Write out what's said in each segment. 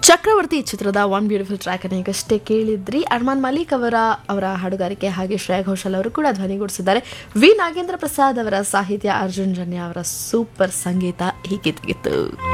ಚಕ್ರವರ್ತಿ ಚಿತ್ರದ one beautiful track ಅನ್ನು ಈಗಷ್ಟೇ ಕೇಳಿದ್ರಿ ಅರ್ಮಾನ್ ಮಲಿಕ್ ಅವರ ಅವರ ಹಾಡುಗಾರಿಕೆ ಹಾಗೆ ಶ್ರೇಯಾ ಘೋಷಾಲ್ ಅವರು ಕೂಡ ಧ್ವನಿಗೂಡಿಸಿದ್ದಾರೆ ವಿ ನಾಗೇಂದ್ರ ಪ್ರಸಾದ್ ಅವರ ಸಾಹಿತ್ಯ ಅರ್ಜುನ್ ಜನ್ಯ ಅವರ ಸೂಪರ್ ಸಂಗೀತ ಹೀಗಿತ್ತು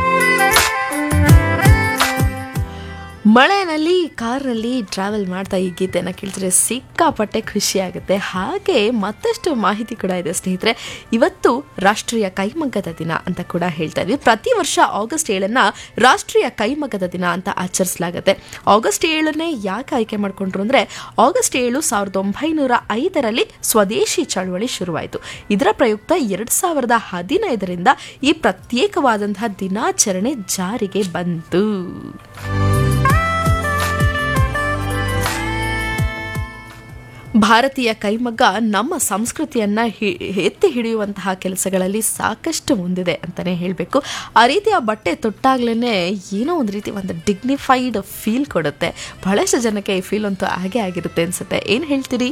ಮಳೆಯಲ್ಲಿ ಕಾರ್ನಲ್ಲಿ ಟ್ರಾವೆಲ್ ಮಾಡ್ತಾ ಈ ಗೀತೆಯನ್ನು ಕೇಳ್ತಾರೆ ಸಿಕ್ಕಾಪಟ್ಟೆ ಖುಷಿ ಆಗುತ್ತೆ ಹಾಗೆ ಮತ್ತಷ್ಟು ಮಾಹಿತಿ ಕೂಡ ಇದೆ ಸ್ನೇಹಿತರೆ ಇವತ್ತು ರಾಷ್ಟ್ರೀಯ ಕೈಮಗ್ಗದ ದಿನ ಅಂತ ಕೂಡ ಹೇಳ್ತಾ ಇದ್ವಿ ಪ್ರತಿ ವರ್ಷ ಆಗಸ್ಟ್ ಏಳನ್ನ ರಾಷ್ಟ್ರೀಯ ಕೈಮಗ್ಗದ ದಿನ ಅಂತ ಆಚರಿಸಲಾಗುತ್ತೆ ಆಗಸ್ಟ್ ಏಳನ್ನೇ ಯಾಕೆ ಆಯ್ಕೆ ಮಾಡ್ಕೊಂಡ್ರು ಅಂದ್ರೆ ಆಗಸ್ಟ್ ಏಳು ಸಾವಿರದ ಒಂಬೈನೂರ ಐದರಲ್ಲಿ ಸ್ವದೇಶಿ ಚಳವಳಿ ಶುರುವಾಯಿತು ಇದರ ಪ್ರಯುಕ್ತ ಎರಡ್ ಸಾವಿರದ ಹದಿನೈದರಿಂದ ಈ ಪ್ರತ್ಯೇಕವಾದಂತಹ ದಿನಾಚರಣೆ ಜಾರಿಗೆ ಬಂತು ಭಾರತೀಯ ಕೈಮಗ್ಗ ನಮ್ಮ ಸಂಸ್ಕೃತಿಯನ್ನ ಹಿ- ಎತ್ತಿ ಹಿಡಿಯುವಂತಹ ಕೆಲಸಗಳಲ್ಲಿ ಸಾಕಷ್ಟು ಮುಂದಿದೆ ಅಂತಾನೆ ಹೇಳಬೇಕು ಆ ರೀತಿಯ ಬಟ್ಟೆ ತೊಟ್ಟಾಗ್ಲೇ ಏನೋ ಒಂದು ರೀತಿ ಒಂದು ಡಿಗ್ನಿಫೈಡ್ ಫೀಲ್ ಕೊಡುತ್ತೆ ಬಹಳಷ್ಟು ಜನಕ್ಕೆ ಈ ಫೀಲ್ ಅಂತೂ ಹಾಗೆ ಆಗಿರುತ್ತೆ ಅನ್ಸುತ್ತೆ ಏನು ಹೇಳ್ತೀರಿ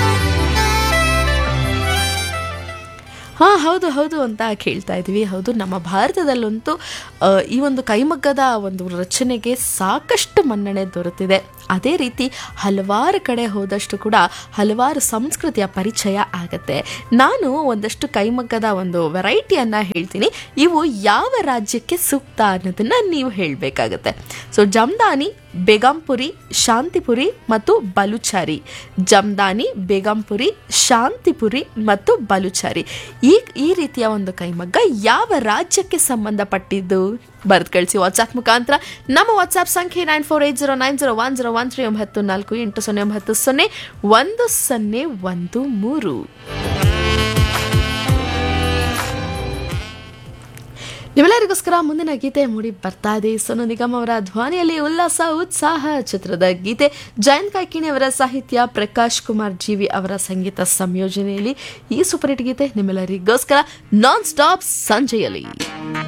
ಹಾಂ ಹೌದು ಹೌದು ಅಂತ ಕೇಳ್ತಾ ಇದ್ವಿ ಹೌದು ನಮ್ಮ ಭಾರತದಲ್ಲಂತೂ ಆ, ಈ ಒಂದು ಕೈಮಗ್ಗದ ಒಂದು ರಚನೆಗೆ ಸಾಕಷ್ಟು ಮನ್ನಣೆ ದೊರೆತಿದೆ ಅದೇ ರೀತಿ ಹಲವಾರು ಕಡೆ ಹೋದಷ್ಟು ಕೂಡ ಹಲವಾರು ಸಂಸ್ಕೃತಿಯ ಪರಿಚಯ ಆಗತ್ತೆ ನಾನು ಒಂದಷ್ಟು ಕೈಮಗ್ಗದ ಒಂದು ವೆರೈಟಿಯನ್ನು ಹೇಳ್ತೀನಿ ಇವು ಯಾವ ರಾಜ್ಯಕ್ಕೆ ಸೂಕ್ತ ಅನ್ನೋದನ್ನ ನೀವು ಹೇಳಬೇಕಾಗತ್ತೆ ಸೊ ಜಮ್ದಾನಿ ಬೇಗಂಪುರಿ ಶಾಂತಿಪುರಿ ಮತ್ತು ಬಲುಚಾರಿ ಜಮ್ದಾನಿ ಬೇಗಂಪುರಿ ಶಾಂತಿಪುರಿ ಮತ್ತು ಬಲುಚಾರಿ ಈ ಈ ರೀತಿಯ ಒಂದು ಕೈಮಗ್ಗ ಯಾವ ರಾಜ್ಯಕ್ಕೆ ಸಂಬಂಧಪಟ್ಟಿದ್ದು ಬರೆದು ಕಳಿಸಿ ವಾಟ್ಸ್ಆಪ್ ಮುಖಾಂತರ ನಮ್ಮ ವಾಟ್ಸ್ಆಪ್ ಸಂಖ್ಯೆ nine four eight zero nine zero one zero one three ಒಂಬತ್ತು ನಾಲ್ಕು ಎಂಟು ಸೊನ್ನೆ ಒಂಬತ್ತು ಸೊನ್ನೆ ಒಂದು ಸೊನ್ನೆ ಒಂದು ಮೂರು ನಿಮ್ಮೆಲ್ಲರಿಗೋಸ್ಕರ ಮುಂದಿನ ಗೀತೆ ಮೂಡಿ ಬರ್ತಾ ಇದೆ ಸೋನು ನಿಗಮ್ ಅವರ ಧ್ವನಿಯಲ್ಲಿ ಉಲ್ಲಾಸ ಉತ್ಸಾಹ ಚಿತ್ರದ ಗೀತೆ ಜಯಂತ್ ಕಾಯ್ಕಿಣಿ ಅವರ ಸಾಹಿತ್ಯ ಪ್ರಕಾಶ್ ಕುಮಾರ್ ಜೀವಿ ಅವರ ಸಂಗೀತ ಸಂಯೋಜನೆಯಲ್ಲಿ ಈ ಸೂಪರ್ ಹಿಟ್ ಗೀತೆ ನಿಮ್ಮೆಲ್ಲರಿಗೋಸ್ಕರ ನಾನ್ ಸ್ಟಾಪ್ ಸಂಜೆಯಲ್ಲಿ